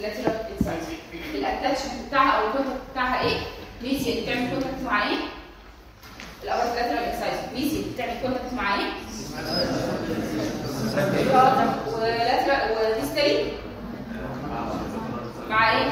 لاترال انسايز الاتاتشمنت بتاعها او الكونتاكت بتاعها ايه ميزيال بتعمل كونتاكت مع ايه الابر لاترال انسايز ميزيال بتعمل كونتاكت مع ايه ولاترال وديستالي مع ايه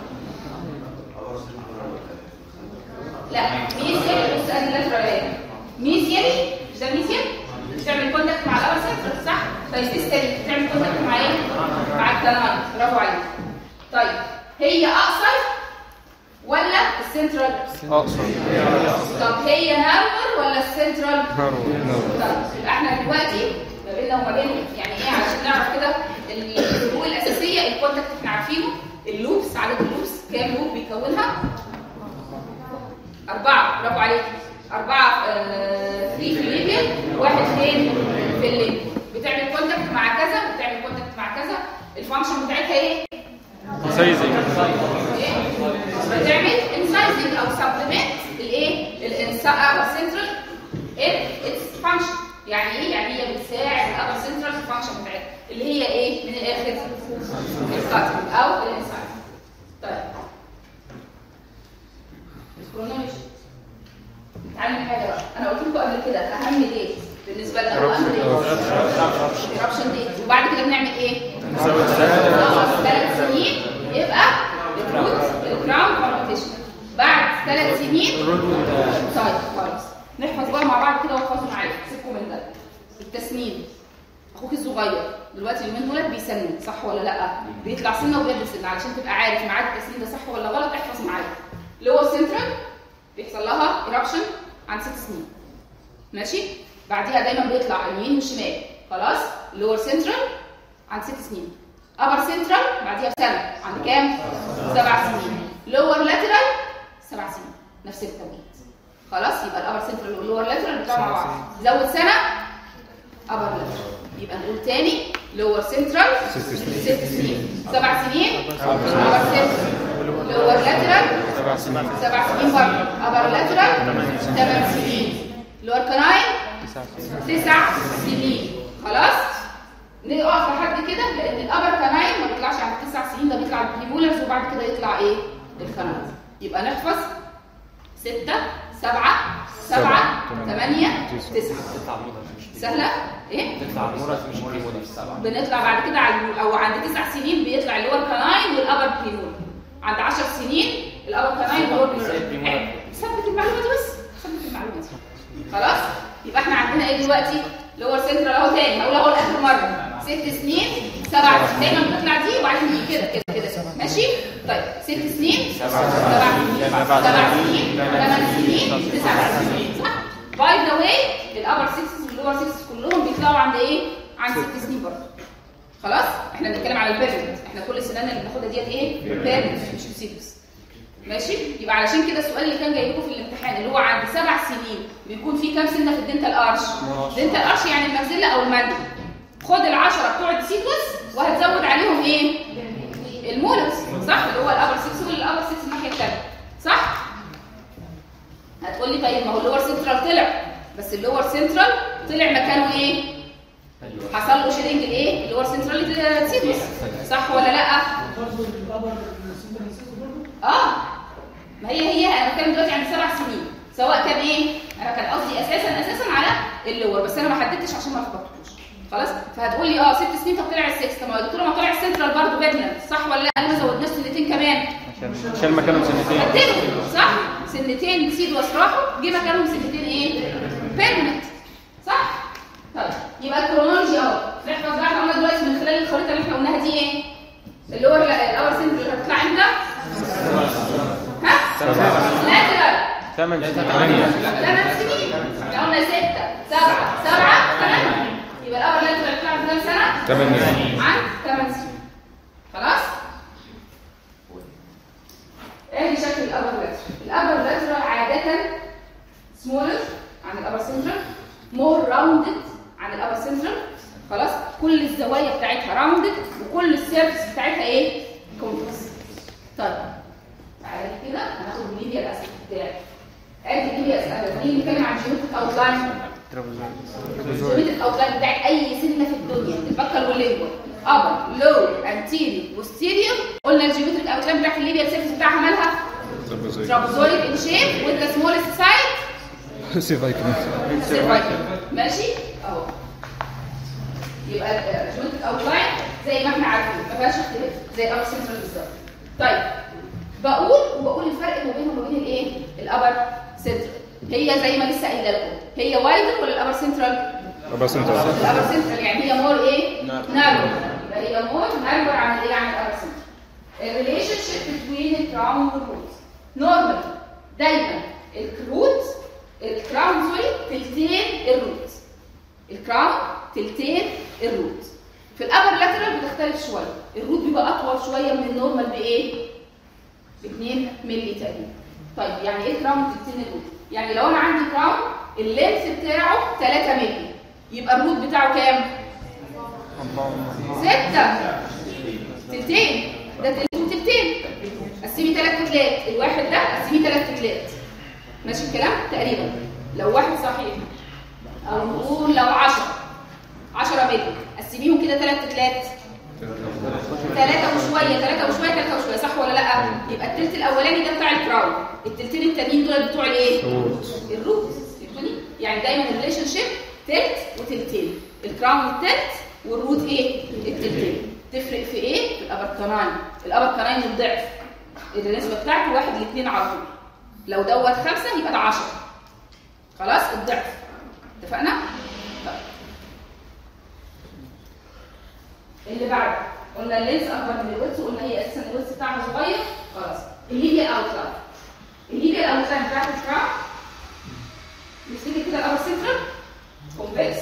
لا ميزيال بص ادي لاترال ايه ميزيال مش ده ميزيال بتعمل كونتاكت مع الابر سنترال صح طيب ديستالي بتعمل كونتاكت مع ايه مع الكنال برافو عليك طيب هي اقصر ولا السنترال اقصر طب هي نارور ولا السنترال نارور طيب يبقى احنا دلوقتي ما بيننا وما بين يعني ايه علشان نعرف كده الفروق الاساسيه الكونتاكت احنا عارفينه اللوبس عدد اللوبس كام لوب بيكونها أربعة برافو عليك أربعة آه، في في الليبيا واحد فين في الليبيا بتعمل كونتاكت مع كذا بتعمل كونتاكت مع كذا الفانكشن بتاعتها ايه؟ سايزنج إيه؟ بتعمل انسايزنج او سبلمنت الايه؟ الابر سنترال اتس فانكشن يعني ايه؟ يعني هي بتساعد الابر سنترال فانكشن بتاعتها اللي هي ايه؟ من الاخر الكاتنج او الانسايزنج طيب الكرونولوجي تعالوا حاجه بقى انا قلت لكم قبل كده اهم ديت بالنسبه لنا هو اهم ديت eruption date وبعد كده بنعمل ايه؟ خلاص ثلاث سنين يبقى الروت الكراون كومبيتيشن بعد ثلاث سنين طيب خلاص نحفظ بقى مع بعض كده واحفظوا معايا سيبكم من ده التسنين اخوك الصغير دلوقتي اليومين دول بيسنن صح ولا لا بيطلع سنه وبيلبس سنه علشان تبقى عارف ميعاد التسنين ده صح ولا غلط احفظ معايا لور سنترال بيحصل لها ايربشن عند ست سنين ماشي بعديها دايما بيطلع اليمين والشمال خلاص لور سنترال عند ست سنين ابر سنترال بعديها بسنه عند كام سبع سنين لور لاترال سبع سنين نفس التوقيت خلاص يبقى الابر سنترال واللور لاترال بيطلعوا مع بعض زود سنه ابر لاترال يبقى نقول تاني لور سنترال ست سنين سبع سنين ابر سنترال لور لاترال سبع سنين سبع سنين برضه ابر لاترال ثمان سنين لور كناين تسع سنين تسع سنين خلاص نقف لحد كده لان الابر كناين ما بيطلعش عند تسع سنين ده بيطلع البريمولرز وبعد كده يطلع ايه الكناين يبقى نحفظ ستة سبعة سبعة ثمانية تسعة تطلع موضة مش سهلة ايه تطلع موضة مش موضة في السبعة بنطلع بعد كده على او عند تسع سنين بيطلع اللي هو الكناين والابر بريمولر عند 10 سنين الابر كناين واللور بريمولر ثبت المعلومه دي بس ثبت المعلومه دي خلاص يبقى احنا عندنا ايه دلوقتي لور سنترال اهو تاني هقول اهو لاخر مره ست سنين سبع دايما بنطلع دي وبعدين نيجي كده كده كده ماشي طيب ست سنين سبع سنين سبع سنين ثمان سنين تسع سنين صح باي ذا واي الابر 6 واللور 6 كلهم بيطلعوا عند ايه عند ست سنين برضه خلاص احنا بنتكلم على البيرمنت احنا كل السنان اللي بناخدها ديت ايه بيرمنت مش سيريس ماشي يبقى علشان كده السؤال اللي كان جاي لكم في الامتحان اللي هو عند سبع سنين بيكون في كام سنه في الدنتال ارش دنتال ارش يعني المجزله او المادة خد العشرة بتوع السيكوس وهتزود عليهم ايه المولس صح اللي هو الابر 6 والابر 6 الناحيه الثانيه صح هتقول لي طيب ما هو اللور سنترال طلع بس اللور سنترال طلع مكانه ايه حصل له شيرنج الايه اللور سنترال سيكوس صح ولا لا برضه الابر سنترال سيستم برضه اه ما هي هي انا بتكلم دلوقتي عن سبع سنين سواء كان ايه انا كان قصدي اساسا اساسا على اللور بس انا ما حددتش عشان ما اخبطكوش خلاص فهتقول لي اه ست سنين طب طلع السكس طب ما يا دكتوره ما طلع السنترال برضه بيرمننت صح ولا لا انا ما زودناش سنتين كمان عشان شال مكانهم سنتين بدلهم صح سنتين سيدوس راحوا جه مكانهم سنتين ايه بيرمننت صح طيب يبقى الكرونولوجي اهو نحفظ بقى احنا قلنا دلوقتي من خلال الخريطه اللي احنا قلناها دي ايه اللي هو الاور سنترال هتطلع امتى ها لاترال ثمان ثمانية ثمان سنين احنا قلنا ستة سبعة سبعة ثمانية يبقى الأول لازم يطلع في كام سنة؟ ثمانية عن ثمان سنين خلاص؟ ادي شكل الأبر لاترال الأبر لاترال عادة سمولر عن الأبر سنترال مور راوندد عن الأبر سنترال خلاص؟ كل الزوايا بتاعتها راوندد وكل السيرفس بتاعتها ايه؟ كونفكس طيب تعالى كده هناخد الميديا الأسف بتاعي ادي الميديا الأسف مين بيتكلم عن جيومتريك أوتلاين الجيومتريك اوتلاين بتاعت اي سنه في الدنيا البكر واللينجوال ابر لور انتيريور بوستيريور قلنا الاوتلاين بتاعت الليبيا السيرفس بتاعها مالها ترابوزويد ان شيب وذ سمولست سايد سيفايكل سيرفايكل ماشي اهو يبقى جوينت اوتلاين زي ما احنا عارفين ما فيهاش اختلاف زي الابر سنترال بالظبط طيب بقول وبقول الفرق ما بينه وما بين الايه الابر سنترال هي زي ما لسه قايله لكم هي وايدر ولا الابر سنترال ابا سنتر الابر سنترال يعني هي مور ايه نارو يبقى هي مور نارو عن الايه عن الابر سنترال الريليشن شيب بين الكراون والروت نورمال دايما الروت الكراون سوري تلتين الروت الكراون تلتين الروت في الابر لاترال بتختلف شويه الروت بيبقى اطول شويه من النورمال بايه ب 2 مللي تقريبا طيب يعني ايه كراون تلتين الروت يعني لو انا عندي كراون اللينث بتاعه 3 مللي يبقى الروت بتاعه كام 6 تلتين ده تلتين تلتين قسمي ثلاث تلات الواحد ده قسمي ثلاث تلات ماشي الكلام تقريبا لو واحد صحيح او نقول لو 10 10 مللي قسميهم كده ثلاث تلات ثلاثة وشوية ثلاثة وشوية ثلاثة وشوية صح ولا لا؟ يبقى التلت الأولاني ده بتاع الكراون التلتين التانيين دول بتوع الايه؟ الروت فهمتني؟ يعني دايما الريليشن شيب تلت وتلتين الكراون التلت والروت ايه؟ التلتين تفرق في ايه؟ في الأبر كناين الأبر كناين الضعف النسبة بتاعته واحد لاثنين على طول لو دوت خمسة يبقى ده 10 خلاص الضعف اتفقنا؟ طيب اللي بعده قلنا اللينس اكبر من الويتس وقلنا هي اساسا الويتس بتاعها صغير خلاص الليبيا اوتلاين الليبيا الاوتلاين بتاعت الكراون نفتكر كده الاول سنترال كونفكس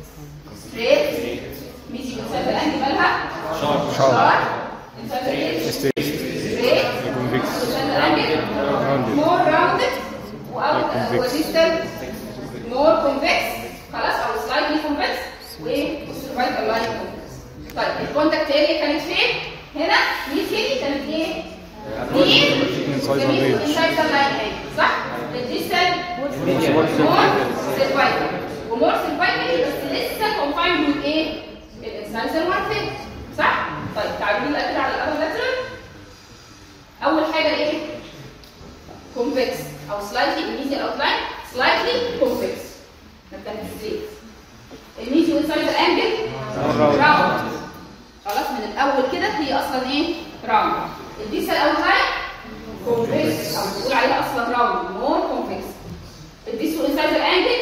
ستريت ميزي مسافه الانجل مالها شارب. شارب مسافه ايه ستيج ستريت كونفكس مسافه الانجل راوندد مور راوندد Convex. وديستال مور كونفكس خلاص او سلايدلي كونفكس والسيرفايكال لاين كونفكس طيب الكونتاكت اريا كانت فين؟ هنا دي فين كانت ايه؟ دي Inside the جميل ridge. انسايد ذا لاين اهي صح؟ الديستال مور سيرفايكال ومور سيرفايكال بس لسه كونفايند من ايه؟ الانسايزر وارفين صح؟ طيب تعالوا نبقى كده على الابر لاترال اول حاجه ايه؟ كونفكس او سلايتلي الميزيال اوتلاين سلايتلي كونفكس نبدا ستريت الميزيو انسايد الانجل راوند خلاص من الاول كده هي اصلا ايه راوند الديسال اوتلاين كونفكس او بنقول عليها اصلا راوند مور كونفكس الديسو انسايد الانجل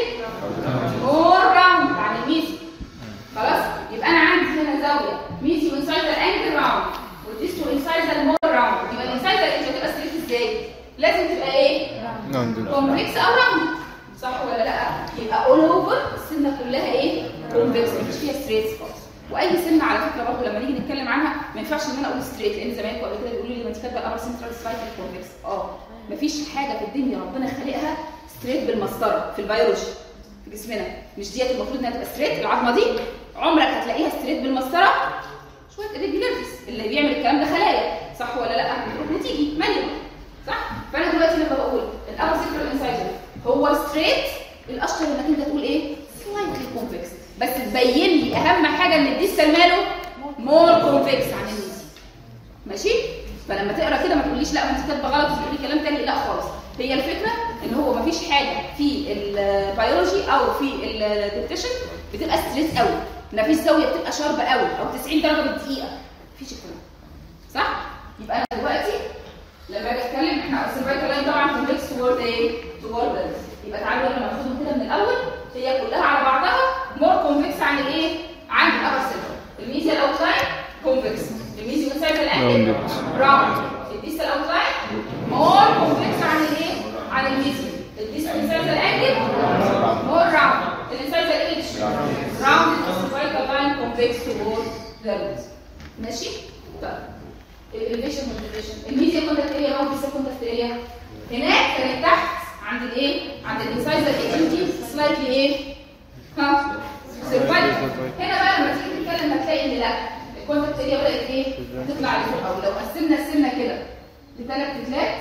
مور راوند عن الميزيو خلاص يبقى انا عندي هنا زاويه ميزيو انسايد الانجل راوند والديسو انسايد المور راوند يبقى الانسايد الانجل هتبقى ستريت ازاي لازم تبقى ايه راوندد كونفكس او راوند صح ولا لا يبقى اول اوفر السنه كلها ايه كونفكس مش فيها ستريت خالص واي سنه على فكره برضه لما نيجي نتكلم عنها ما ينفعش ان انا اقول ستريت لان زمان قبل كده بيقولوا لي ما انت كاتبه الابر سنترال سبايكال كونفكس اه مفيش حاجه في الدنيا ربنا خالقها ستريت بالمسطره في البيولوجي في جسمنا مش ديت المفروض انها تبقى ستريت العظمه دي عمرك هتلاقيها ستريت بالمسطره شويه ريجولاريتيز اللي بيعمل الكلام ده خلايا صح ولا لا تروح وتيجي مانيوال صح فانا دلوقتي لما بقول الابر سيكرال انسايزر هو ستريت الاشطر انك انت تقول ايه سلايتلي كونفكس بس تبين لي اهم حاجه ان الديستال ماله مور كونفكس عن الميزي ماشي فلما تقرا كده ما تقوليش لا ما انت كاتبه غلط وتقولي كلام تاني لا خالص هي الفكره ان هو ما فيش حاجه في البيولوجي او في الديتكشن بتبقى ستريت قوي ما فيش زاويه بتبقى شارب قوي او 90 درجه بالدقيقه مفيش الكلام صح يبقى انا دلوقتي لما اجي اتكلم احنا السيرفايكال لاين طبعا كونفكس توورد ايه؟ توورد يبقى تعالوا لما ناخدهم كده من الاول هي كلها على بعضها مور كونفكس عن الايه؟ عن الابر سيرفر الميزيال اوتلاين كونفكس الميزيال سيرفر انجل راوند الديستال اوتلاين مور كونفكس عن الايه؟ عن الميزيال الديستال سيرفر انجل مور راوند الانسايزر ايدج راوند السيرفايكال لاين كونفكس توورد ذا ماشي؟ طيب الاليفيشن والديفيشن الميديا كونتاكت اريا راوند بيسا كونتاكت اريا هناك كانت تحت عند الايه عند الانسايزر ايجنتي سلايتلي ايه ها سيرفايكل هنا بقى لما تيجي تتكلم هتلاقي ان لا الكونتاكت اريا بدات ايه تطلع لفوق او لو قسمنا السنه كده لثلاث تلات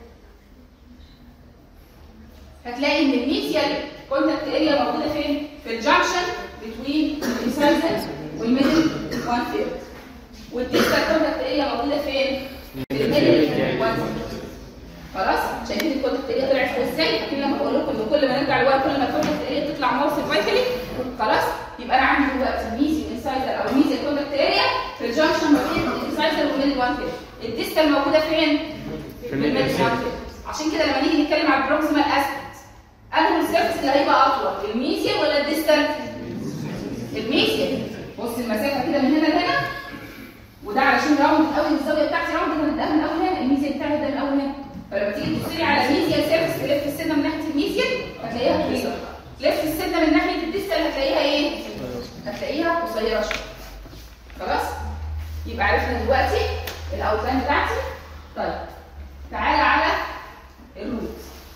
هتلاقي ان الميديال كونتاكت اريا موجوده فين في الجانكشن بين الانسايزر والميدل وان ثيرد والديستال كونتاكت اريا موجوده فين؟ في الميدل الديستال موجوده فين؟ في في الميديال الميديال سيرفيس. عشان كده لما نيجي نتكلم على البروكسيمال اسبكت انهي السيرفس اللي هيبقى اطول الميزيال ولا الديستال؟ الميزيال بص المسافه كده من هنا لهنا وده علشان راوند قوي الزاويه بتاعتي راوند انا بدأها من اول هنا الميزيال بتاعي ده من اول هنا فلما تيجي تبصي على ميزيال سيرفس تلف السنه من ناحيه الميزيال هتلاقيها طويله لف السنه من ناحيه الديستال هتلاقيها ايه؟ هتلاقيها قصيره شويه خلاص؟ يبقى عرفنا دلوقتي الاوتلاين بتاعتي طيب تعالى على الروت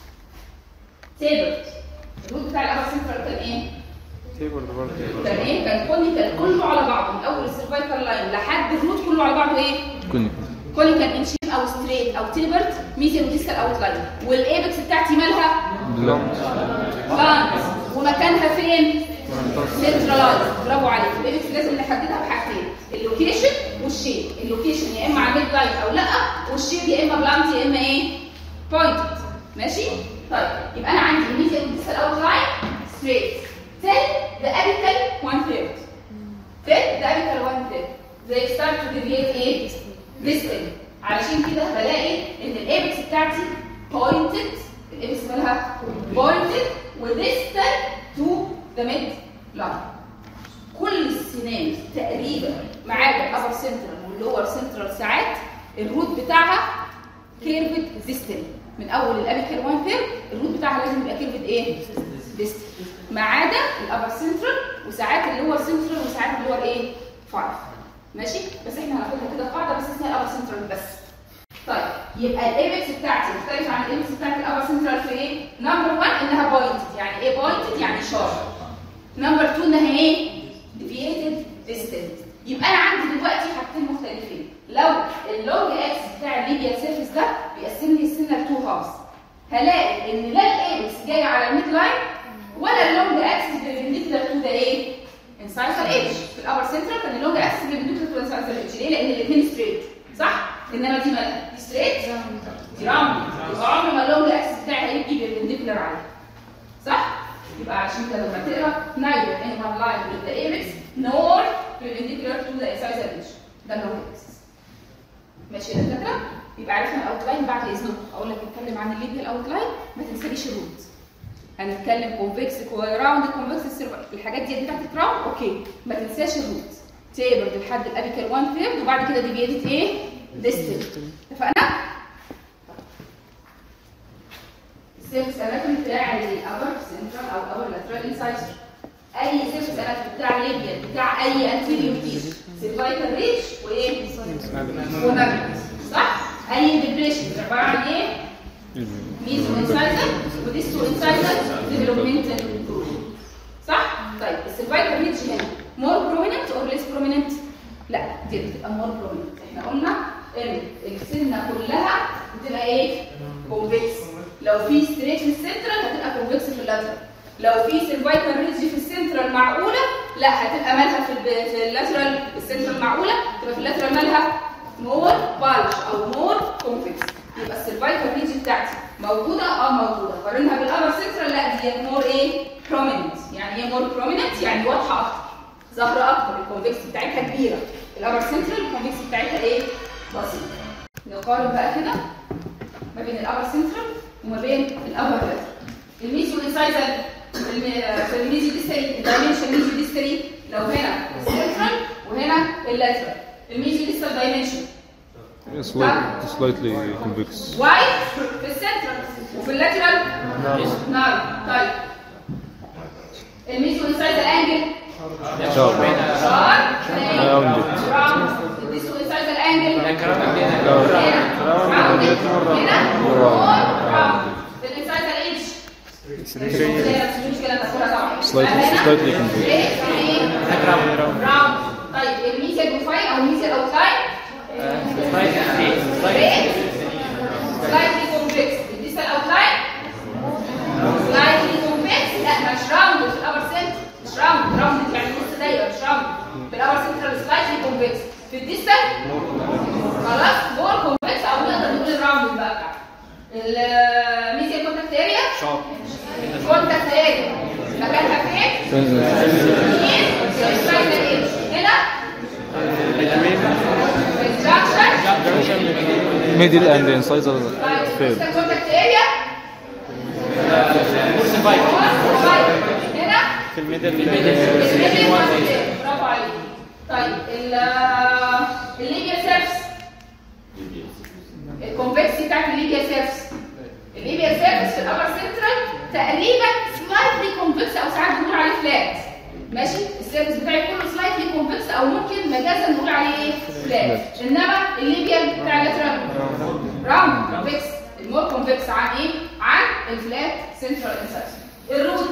تيبل الروت بتاع الابر سنترال كان ايه؟ تيبل برضه كان ايه؟ كان كونيكال كله على بعضه من اول السيرفايكال لاين لحد الروت كله على بعضه ايه؟ كوني كونيكال ان شيب او ستريت او تيبرت ميزيال وديستال اوت لاين والايبكس بتاعتي مالها؟ بلانت بلانت ومكانها فين؟ سنترلايز برافو عليك الايبكس لازم نحددها بحاجتين اللوكيشن والشيب اللوكيشن يا اما على الميد لاين او لا والشيب يا اما بلانت يا اما ايه؟ بوينتد ماشي؟ طيب يبقى انا عندي الميزيال وديستال اوت لاين ستريت then the apical one third then the apical one third they start to deviate ايه؟ distal علشان كده بلاقي ان الايبكس بتاعتي pointed الايبكس مالها pointed وديستال to the mid line كل السنان تقريبا ما عدا الابر سنترال واللور سنترال ساعات الروت بتاعها كيرفد ديستال من اول الابيكال وان ثيرد الروت بتاعها لازم يبقى كيرفد ايه؟ ديستال ما عدا الابر سنترال وساعات اللور سنترال وساعات اللور ايه؟ فايف ماشي؟ بس احنا هناخدها كده قاعده بس اسمها الابر سنترال بس طيب يبقى الايبكس بتاعتي مختلفه عن الايبكس بتاعت الابر سنترال في ايه؟ نمبر 1 انها بوينتد يعني ايه بوينتد؟ يعني شارب نمبر 2 انها ايه؟ ديفييتد ديستنت يبقى انا عندي دلوقتي حاجتين مختلفين لو اللونج اكس بتاع الليبيا سيرفيس ده بيقسم لي السنه لتو هاوس هلاقي ان لا الايبكس جاي على الميد لاين ولا اللونج اكس بيربنديكولار تو ذا ايه؟ انسايزر ايدج في الابر سنترال كان اللونج اكس بيربنديكولار تو انسايزر ايدج ليه؟ لان الاثنين ستريت صح؟ انما دي مالها؟ دي ستريت دي راوند يبقى عمر ما اللونج اكس بتاعي هيجي بيربنديكولار عليها صح؟ يبقى عشان كده لما تقرا neither in one line with the apex nor perpendicular to the incisor edge ده اللي هو الاكس ماشي يا دكاتره يبقى عرفنا الاوتلاين بعد اذنكم اقول لك نتكلم عن الليبيال اوتلاين ما تنساليش الروت هنتكلم كونفكس راوند كونفكس الحاجات دي بتاعت الراوند اوكي ما تنساش الروت تيبرد لحد الابيكال 1 ثيرد وبعد كده ديفيتد ايه ديستنت اتفقنا السيرفس اناتومي بتاع الابر سنترال او الابر لاترال انسايزر اي سيرفس اناتومي بتاع الليبيا بتاع اي انتيريور تيش سيرفايكال ريتش وايه وماجنس صح اي ديبريشن عباره عن ايه ميزو انسايزر وديستو انسايزر ديفلوبمنتال جروب صح طيب السيرفايكال ريتش هنا مور بروميننت اور ليس بروميننت لا دي بتبقى مور بروميننت احنا قلنا ان السنه كلها بتبقى ايه كونفكس لو في ستريت في السنترال هتبقى كونفكس في اللاترال لو في سيرفايكال ريدج في السنترال معقوله لا هتبقى مالها في, الب... في اللاترال السنترال معقوله تبقى في اللاترال مالها مور بالج او مور كونفكس يبقى السيرفايكال ريدج بتاعتي موجوده اه موجوده قارنها بالابر سنترال لا دي مور ايه بروميننت يعني ايه مور بروميننت يعني واضحه اكتر ظاهره اكتر الكونفكس بتاعتها كبيره الابر سنترال الكونفكس بتاعتها ايه بسيطه نقارن بقى كده ما بين الابر سنترال وما بين الابر لاترال الميزو انسايزر في الميزو ديستري الدايمنشن ميزو ديستري لو هنا السنترال وهنا اللاترال الميزو ديستال دايمنشن slightly convex وايد في السنترال وفي اللاترال نار طيب الميزو انسايزر انجل شارب شارب راوندد راوند الميزو انسايزر انجل يعني كلامك كده راوند هنا راوند الانسايزر ايدج slightly slightly convex راوند طيب الميزيال بروفايل او الميزيال اوتلاين سلايتلي كونفكس الديستال اوتلاين سلايتلي كونفكس لا مش راوند في الابر سنتر مش راوند راوند يعني نص دايره مش راوند في الابر سنتر سلايتلي كونفكس في الديستال خلاص مور كونفكس او نقدر نقول الراوند بقى بتاعها الميزيال كونتاكت اريا كونتاكت اريا مكانها فين؟ هنا الجنكشن middle and incisor طيب fail distal contact area هنا في الميدل الميدل برافو عليك طيب ال الليبيا سيرفس الكونفكسي بتاعت الليبيا سيرفس الليبيا سيرفس في الابر سنترال تقريبا سلايتلي كونفكس او ساعات بنقول عليه فلات ماشي السيرفس بتاعي كله سلايتلي كونفكس او ممكن مجازا نقول عليه ايه فلات انما الليبيا بتاع اللاترال راوند كونفكس المور كونفكس عن ايه عن الفلات سنترال انسرشن الروت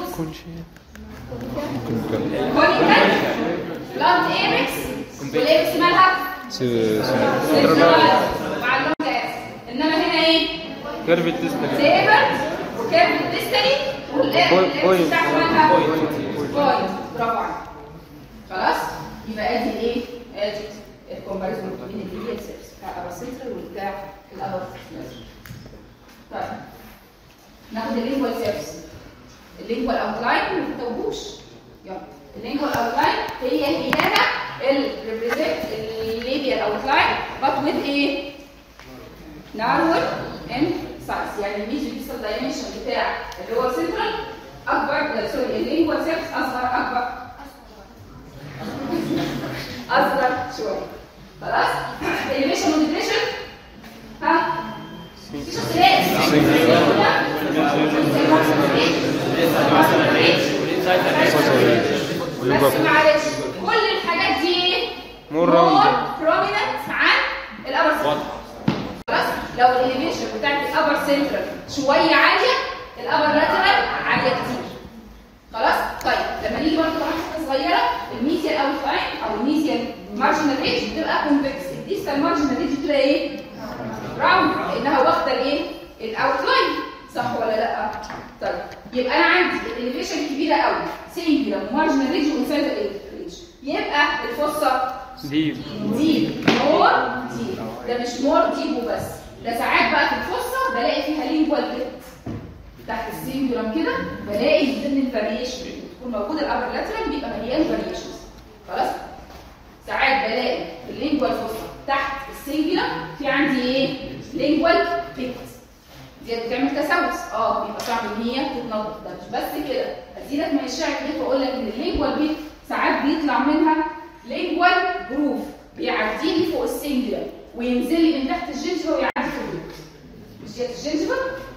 كونيكال بلانت ايركس والايركس مالها سنترال مع اللونج اس انما هنا ايه كيرف الديستال سيفر وكيرف الديستري والايركس بتاعته مالها بوينت برافو عليك خلاص يبقى ادي الايه ادي الكومباريزون بين الليبيا سيرفس بتاع الابر سنترال والبتاع الابر طيب ناخد اللينجوال سيرفس اللينجوال اوتلاين ما تتوهوش يلا اللينجوال اوتلاين هي هياها الريبريزنت الليبيال اوتلاين but with ايه narrower in size يعني الميجر ديستال دايمنشن بتاع اللي هو سنترال اكبر سوري اللينجوال سيرفس اصغر اكبر اصغر شويه خلاص elevation وديبريشن ها في شخصيات بس معلش كل الحاجات دي ايه؟ More rounded. prominent عن الابر سنترال خلاص لو الاليفيشن بتاعت الابر سنترال شويه عاليه الابر لاترال عاليه كتير خلاص طيب لما نيجي برضه كمان حاجه صغيره الميزيال اوت لاين او الميزيال مارجنال ريج بتبقى كونفكس الديستال مارجنال ريج بتبقى ايه؟ راوند لانها واخده الايه؟ الاوت لاين صح ولا لا؟ طيب يبقى انا عندي الاليفيشن كبيره قوي سنجلر ومارجنال ريج وانسايد ريج يبقى الفصه ديب ديب مور ديب ده مش مور ديب وبس ده ساعات بقى في الفصه بلاقي فيها لينجوال بيت تحت السينجولم كده بلاقي من ضمن الفاريشن تكون موجوده الابر لاترال بيبقى مليان فاريشنز خلاص ساعات بلاقي اللينجوال فصه تحت السينجولم في عندي ايه لينجوال بيت دي بتعمل تسوس اه بيبقى صعب ان هي تتنظف ده مش بس كده ازيدك من الشعر كده واقول لك ان اللينجوال بيت ساعات بيطلع منها لينجوال جروف بيعدي لي فوق السنجلر وينزل لي من تحت الجنجبه ويعدي في الروت مش ديت الجنجبه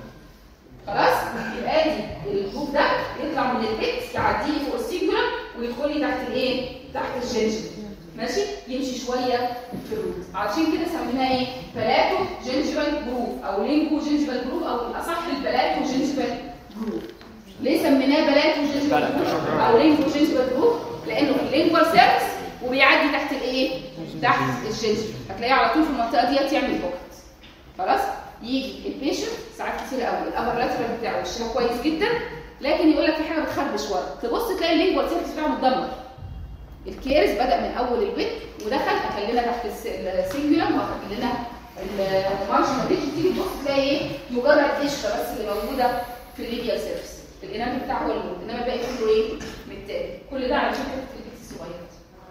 خلاص يبقى دي الجروف ده يطلع من البيت يعدي لي فوق السنجلر ويدخل لي تحت الايه تحت الجنجبه ماشي يمشي شويه في الروت عشان كده سميناها ايه بلاتو جنجبال جروف او لينجو جنجبال جروف او الاصح البلاتو جنجبال جروف ليه سميناه بلاتو جنجبال جروف او لينجو جنجبال جروف لانه في اللينجوال سيرفس وبيعدي تحت الايه تحت الجنجبل هتلاقيه على طول في المنطقه ديت يعمل بوكت خلاص يجي البيشنت ساعات كتير قوي الابر لاترال بتاعه وشها كويس جدا لكن يقول لك في حاجه بتخربش ورا تبص تلاقي اللينجوال سيرفس بتاعه متدمر الكيرز بدا من اول البيت ودخل اكل لنا تحت السنجولم واكل لنا المارجنال ريج تيجي تبص تلاقي ايه مجرد قشره بس اللي موجوده في الليبيال سيرفس الانام بتاعه هو الموجود انما الباقي كله ايه متاكل كل ده علشان حته البيت الصغيره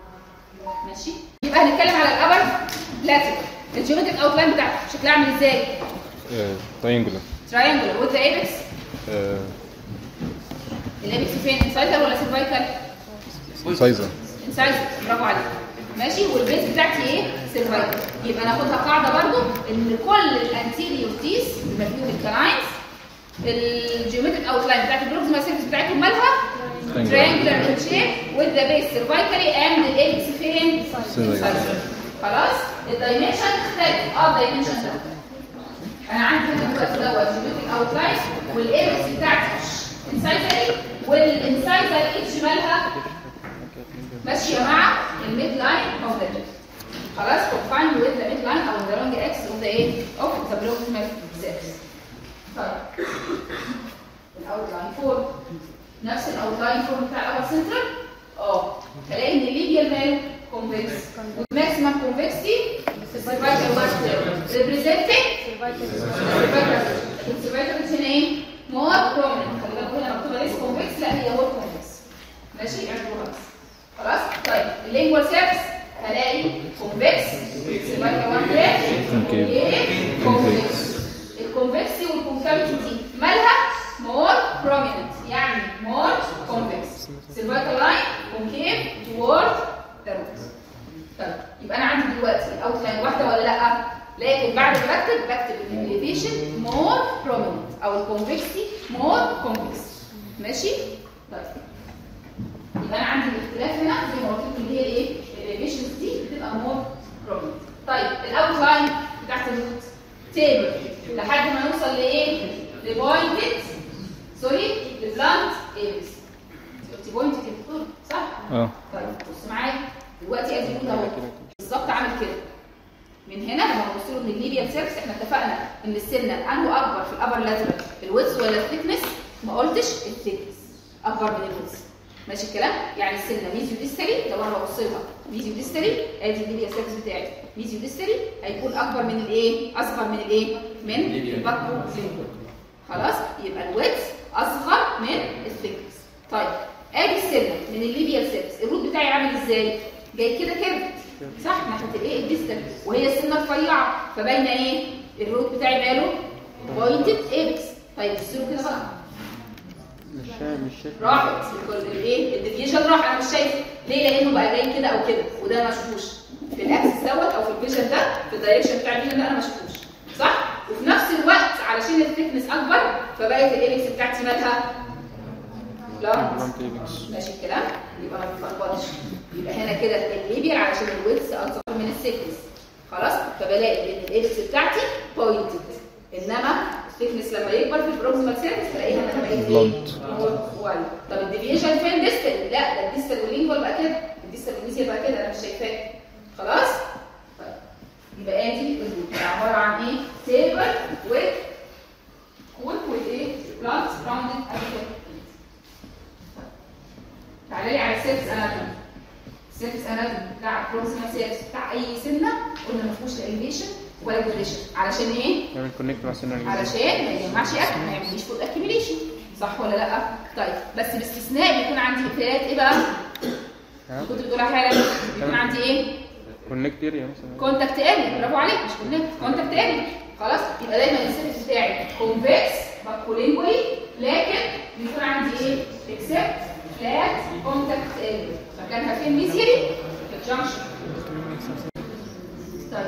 ماشي يبقى هنتكلم على الابر لاترال الجيومتريك اوتلاين بتاعته شكلها عامل ازاي ترينجولار تراينجل وذ ايبكس الايبكس فين انسايدر ولا سيرفايكال سايزر انسايزر برافو عليك ماشي والبيز بتاعتي ايه سيرفايكال يبقى ناخدها قاعده برضو ان كل الانتيريور تيس المفيوم الكلاينز الجيومتريك اوتلاين بتاعت البروكسيمال سيرفيس بتاعتهم مالها triangular in shape with the base cervically and the apex فين incisor. خلاص الدايمنشن تختلف اه الدايمنشن ده انا عندي هنا دلوقتي دوت جيومتريك اوتلاين والايبكس بتاعتي انسايزري والانسايزر اتش مالها ماشيه مع الميد لاين اوف ذا خلاص combined with the midline او the long x of the ايه of the proximal surface طيب الاوتلاين فورم نفس الاوتلاين فورم بتاع الاول سنترال اه هلاقي ان الليبيال ماله كونفكس والماكسيمم كونفكسيتي السيرفايكال وارد ريبريزنتنج السيرفايكال هنا ايه مور بروميننت خلي بالك هنا مكتوبه ليس كونفكس لا هي مور كونفكس ماشي اعتبروها بس خلاص طيب اللينجوال سيرفس هلاقي كونفكس سيرفايكال وارد Concave. كونفكس الكونفكسي والكونكافيتي دي مالها مور بروميننت يعني مور كونفكس سيرفايكال لاين كونكيف توورد ذا روت طيب يبقى انا عندي دلوقتي الاوتلاين واحده ولا لا لكن بعد ما بكتب بكتب ان الليفيشن مور بروميننت او الكونفكسي مور كونفكس ماشي طيب يبقى انا عندي الاختلاف هنا زي ما قلت لكم اللي هي ايه الليفيشنز دي بتبقى مور بروميننت طيب الاوتلاين بتاعت الروت تيبل لحد ما نوصل لايه لبوينتد سوري لبلانت ايبس قلت بوينتد يا دكتور صح اه طيب بص معايا دلوقتي ادي الروت اهو بالظبط عامل كده من هنا لما نبص له من الليبيا سيرفس احنا اتفقنا ان السنه انه اكبر في الابر لاترال الويدث ولا الثيكنس ما قلتش الثيكنس اكبر من الويدث ماشي الكلام يعني السنه ميزيو ديستري لو انا ببص لها ميزيو ديستري ادي الليبيا سيرفس بتاعي ميزيو ديستري هيكون اكبر من الايه اصغر من الايه من الباكو لينجول خلاص يبقى الويدث اصغر من الثيكنس طيب ادي السنه من الليبيا سيرفس الروت بتاعي عامل ازاي جاي كده كده صح ناحيه الايه الديستال وهي السنه رفيعه فباينه ايه الروت بتاعي ماله بوينتد ايبكس طيب بصوا كده بقى مش شايف مش شايف راحت الايه الديفيجن راح انا مش شايف ليه لانه بقى جاي كده او كده وده ما اشوفوش في الاكسس دوت او في الفيجن ده في الدايركشن بتاع الفيجن ده انا ما اشوفوش صح وفي نفس الوقت علشان الثيكنس اكبر فبقت الايبكس بتاعتي مالها لا بلانت ايبكس ماشي الكلام يبقى ما بتلخبطش يبقى هنا كده الليبيال علشان الويدث اكتر من السيكنس خلاص فبلاقي ان الايبكس بتاعتي بوينتد انما الثيكنس لما يكبر في البروكسيمال سيرفيس تلاقيها ان انا بقيت Blunt. وال طب الديفيشن فين ديستال لا ده الديستال واللينجوال بقى كده الديستال والميزيال بقى كده انا مش شايفاه خلاص طيب يبقى ادي الروت عباره عن ايه تيبل with كون with ايه بلانت راوندد تعالى لي على السيرفس اناتومي السيرفس اناتومي بتاع البروكسيمال سيرفس بتاع اي سنه قلنا ما فيهوش لا اليفيشن ولا ديبريشن علشان ايه نعمل كونكت مع السنه اللي علشان ما يجمعش اكل ما يعمليش فود اكيميليشن صح ولا لا طيب بس باستثناء بيكون عندي اختلاف ايه بقى كنت بتقولها حالا بيكون عندي ايه كونكت اريا مثلا كونتاكت اريا برافو عليك مش كونكت كونتاكت اريا خلاص يبقى دايما السيرفيس بتاعي كونفكس باكولينجولي لكن بيكون عندي ايه اكسبت فلات كونتاكت اريا مكانها فين ميزيري في الجنكشن طيب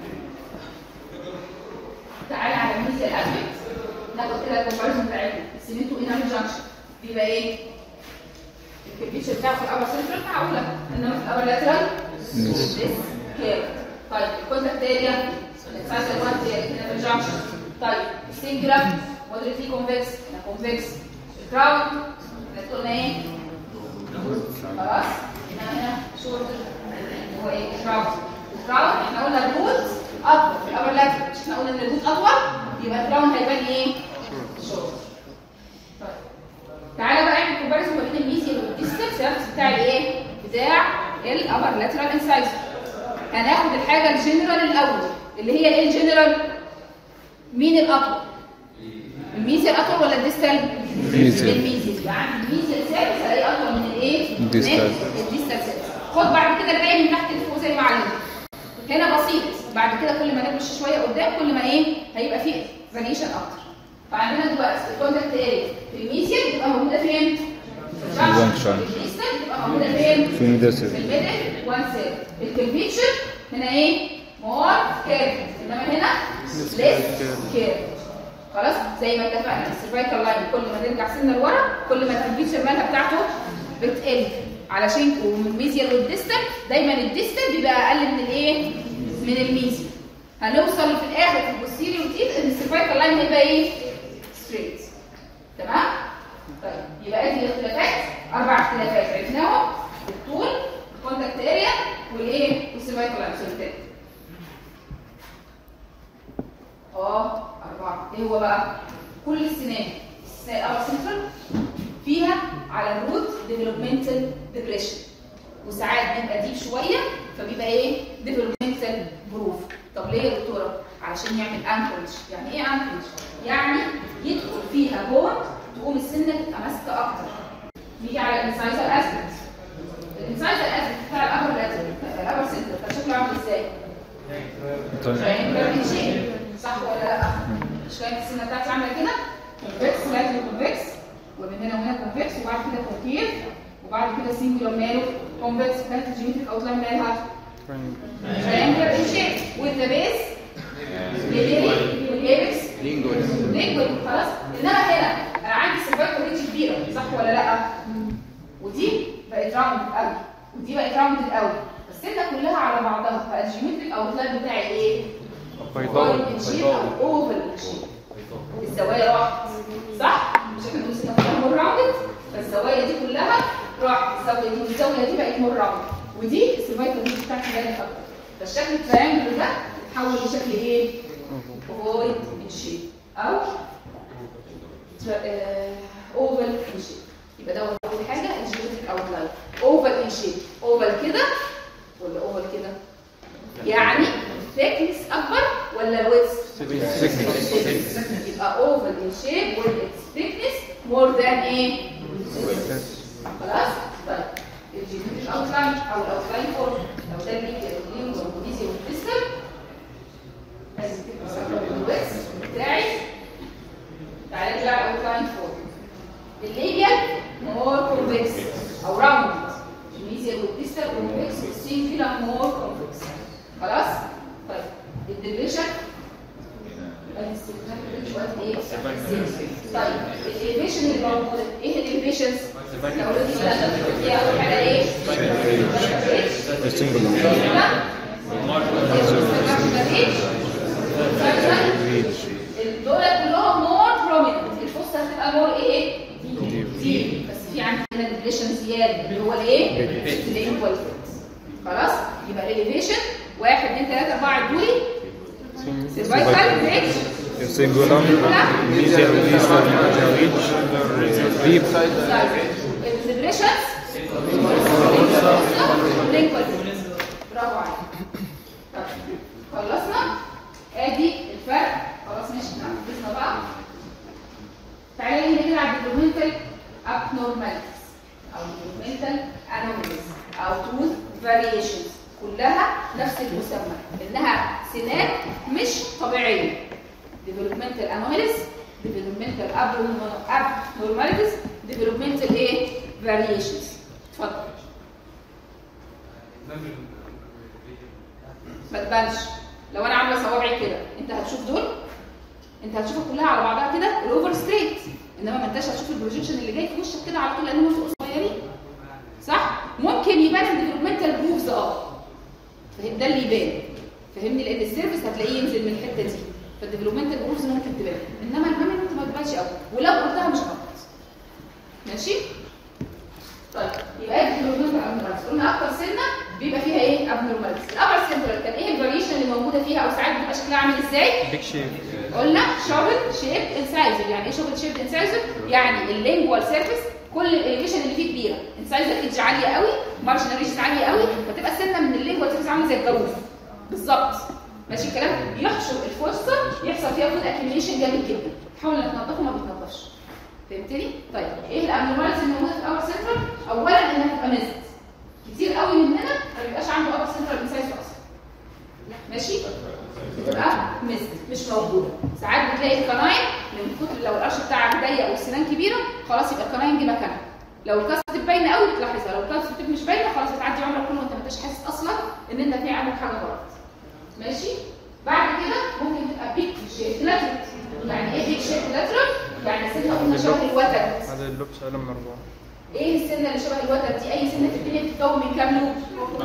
تعالى على الميزيال اسبكت ناخد كده الكومباريزون بتاعتنا السيمنتو انر جنكشن بيبقى ايه الكبيتشر بتاعه في الابر سنترال معقوله انما في الابر لاترال Yes. كير طيب الكونتاكت اريا السايكل 1 هنا في الجنكشن طيب السنجلر مودريتلي كونفكس هنا كونفكس الكراون احنا قلنا ايه خلاص هنا هنا شورت هو ايه الكراون الكراون احنا قلنا الروت اطول في الابر لاترال مش احنا قلنا ان الروت اطول يبقى الكراون هيبان ايه شورت طيب تعالى بقى اعمل كومباريزون ما بين الميزيال والديستال سيرفس بتاع الايه بتاع الابر لاترال انسايزر هناخد الحاجه الجنرال الاول اللي هي ايه الجنرال مين الاطول الميزيال اطول ولا الديستال ميزيال. الميزيال يبقى عندي الميزيال سيرفس هلاقي اطول من الايه الديستال. من الديستال سيرفس خد بعد كده الباقي من تحت لفوق زي ما علمت هنا بسيط بعد كده كل ما نمشي شويه قدام كل ما ايه هيبقى فيه فاريشن اكتر فعندنا دلوقتي الكونتاكت اريا في الميزيال بتبقى موجوده فين؟ في الجنكشن. الديستال بتبقى موجوده فين؟ في الميداسيل في الميدل وان سيل الكمبيتشر هنا ايه مور كيرف انما هنا ليس كيرف خلاص زي ما اتفقنا السيرفايكال لاين كل ما ترجع سنه لورا كل ما الكمبيتشر مالها بتاعته بتقل علشان ومن الميزيال والديستال دايما الديستال بيبقى اقل من الايه من الميزيال هنوصل في الاخر في البوستيريور تيت ان السيرفايكال لاين هيبقى ايه ستريت تمام طيب يبقى ادي الاختلافات اربع اختلافات عرفناهم الطول الكونتاكت اريا والايه والسيرفايكال لاين اه اربعه ايه هو بقى كل السنان السنان الابر سنترال فيها على الروت ديفلوبمنتال ديبريشن وساعات بيبقى ديب شويه فبيبقى ايه ديفلوبمنتال بروف طب ليه يا دكتوره علشان يعمل انكورج يعني ايه انكورج يعني يدخل فيها بون تقوم السنه تبقى ماسكه اكتر نيجي على الانسايزر اسبكت الانسايزر اسبكت بتاع الابر لاترال الابر سنترال كان شكله عامل ازاي triangular shape صح ولا لا؟ مش كانت السنه بتاعتي عامله كده كونفكس سلايدلي كونفكس ومن هنا وهنا كونفكس وبعد كده كونكيف وبعد كده سنجولار ماله كونفكس كانت الجيومتريك اوتلاين مالها triangular in shape with the base ليبري والايبكس لينجوال لينجوال خلاص انما هنا انا عندي سيرفايكال رينج كبيره صح ولا لا؟ ودي بقت راوند قوي ودي بقت راوند قوي السنه كلها على بعضها فالجيومتريك اوتلاين بتاعي ايه؟ بيضاوي اوفل شيب او اوفل شيب الزوايا راحت صح؟ مش احنا بنقول السنه كلها مور راوندد فالزوايا دي كلها راحت الزاويه دي والزاويه دي بقت مور راوند ودي السيرفايكال رينج بتاعتي باينه اكتر فالشكل التريانجل ده اتحول لشكل ايه؟ اوفويد ان شيب او اوفل ان شيب يبقى ده اول حاجه الجيومتريك اوتلاين اوفل ان شيب اوفل كده ولا اوفل كده يعني thickness اكبر ولا الويدث يبقى اوفل ان شيب with its thickness more than ايه خلاص طيب الجيومتريك اوتلاين او الاوتلاين فورم لو ده اللي الليمب والبوليزي والكريستال لازم تبقى ساكنه الويدث بتاعي تعالى نرجع الاوتلاين فورم الليبيال مور كونفكس او راوند الميزيا والديستال كونفكس والسينجولا مور كونفكس خلاص طيب الديفيشن طيب الديفيشن اللي موجوده ايه الديفيشنز ايه اول حاجه ايه دول كلهم مور بروميننت الفصة هتبقى مور ايه دي بس في عندي هنا ديفيشن زياده اللي هو الايه الانكوال خلاص يبقى الاليفيشن 1 2 3 4 عدولي سيرفايكال ريتش سنجولار ميزيا وديستال ديب الديبريشنز لينكوال برافو عليك طب خلصنا ادي الفرق خلاص ماشي احنا حفظنا بقى تعالى هنا كده على الديفلوبمنتال abnormalities او developmental anomalies او tooth variations كلها نفس المسمى انها سنان مش طبيعيه developmental anomalies developmental abnormal- abnormalities developmental ايه variations اتفضل ما تبانش لو انا عامله صوابعي كده انت هتشوف دول انت هتشوفها كلها على بعضها كده الاوفر ستريت انما ما انتش هتشوف البروجيكشن اللي جاي في وشك كده على طول لان هم صغيرين صح ممكن يبان الديفلوبمنتال جروفز اه فهم ده اللي يبان فهمني لان السيرفيس هتلاقيه ينزل من الحته دي فالديفلوبمنتال جروفز ممكن تبان انما المامنت ما تبانش قوي ولو قلتها مش غلط ماشي طيب يبقى ايه الديفلوبمنتال ابنورمالز قلنا اكتر سنه بيبقى فيها ايه ابنورمالز الابر سنترال كان ايه الفاريشن اللي موجوده فيها او ساعات بتبقى شكلها عامل ازاي بيك شيب قلنا شوبل شيب انسايزر يعني ايه شوبل شيب انسايزر يعني اللينجوال سيرفيس كل الاليفيشن اللي فيه كبيره انسايزر ايدج عاليه قوي مارجنال ريجز عاليه قوي فتبقى السنه من اللينجوال سيرفيس عامله زي الجروف بالظبط ماشي الكلام يحشر الفرصه يحصل فيها فود اكيوميشن جامد جدا تحاول انك تنظفه ما بيتنضفش فهمتني طيب ايه الابنورماليتيز اللي موجوده في الاور سنترال اولا انها تبقى مزت كتير قوي مننا ما بيبقاش عنده ابر سنترال انسايزر اصلا ماشي بتبقى مست مش موجوده ساعات بتلاقي القناين من كتر لو القرش بتاعك ضيق والسنان كبيره خلاص يبقى القناين جه مكانها لو الكاست باينه قوي بتلاحظها لو الكاست مش باينه خلاص هتعدي عمرك كله وانت ما انتش حاسس اصلا ان انت في عندك حاجه غلط ماشي بعد كده ممكن تبقى بيك شيب لاترال يعني ايه بيك شيب لاترال يعني سنه قلنا شبه الوتد هذا اللوب سأله من أربعة ايه السنه اللي شبه الوتد دي اي سنه في الدنيا بتتكون من كام لوب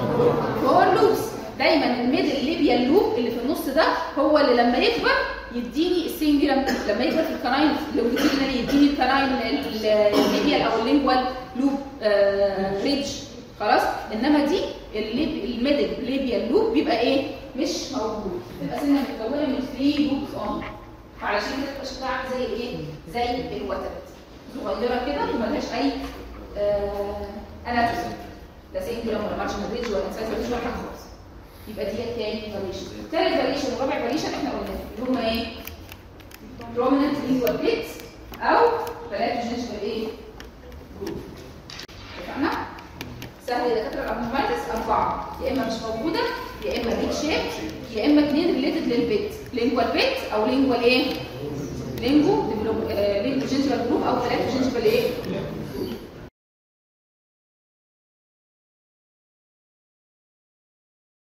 هو اللوبس دايما الميدل ليبيا اللوب اللي في النص ده هو اللي لما يكبر يديني السنجلم لما يكبر في الكناين لونجيتودينال يديني الكناين الليبيا او اللينجوال لوب آه ريدج خلاص انما دي الليب الميدل ليبيا اللوب بيبقى ايه مش موجود بتبقى سنه متكونه من 3 لوبس اون فعلشان كده تبقى شكلها عامل زي ايه زي الوتد صغيره كده وملهاش اي آه اناتومي لا سنجلم ولا مارشال ريدج ولا انسايز ريدج ولا حاجه خالص يبقى دي تاني فاريشن تالت فاريشن ورابع فاريشن احنا قلنا اللي هما ايه prominent lingual bits او palato ايه جروب اتفقنا سهل يا دكاتره الابنورماليتيز اربعه يا اما مش موجوده يا اما بيك شيب يا الاثنين ريليتد للبيت لينجوال بيت او لينجوال ايه لينجو ديفلوب آه لينجو جينجيفال جروب او ثلاثه جينجيفال ايه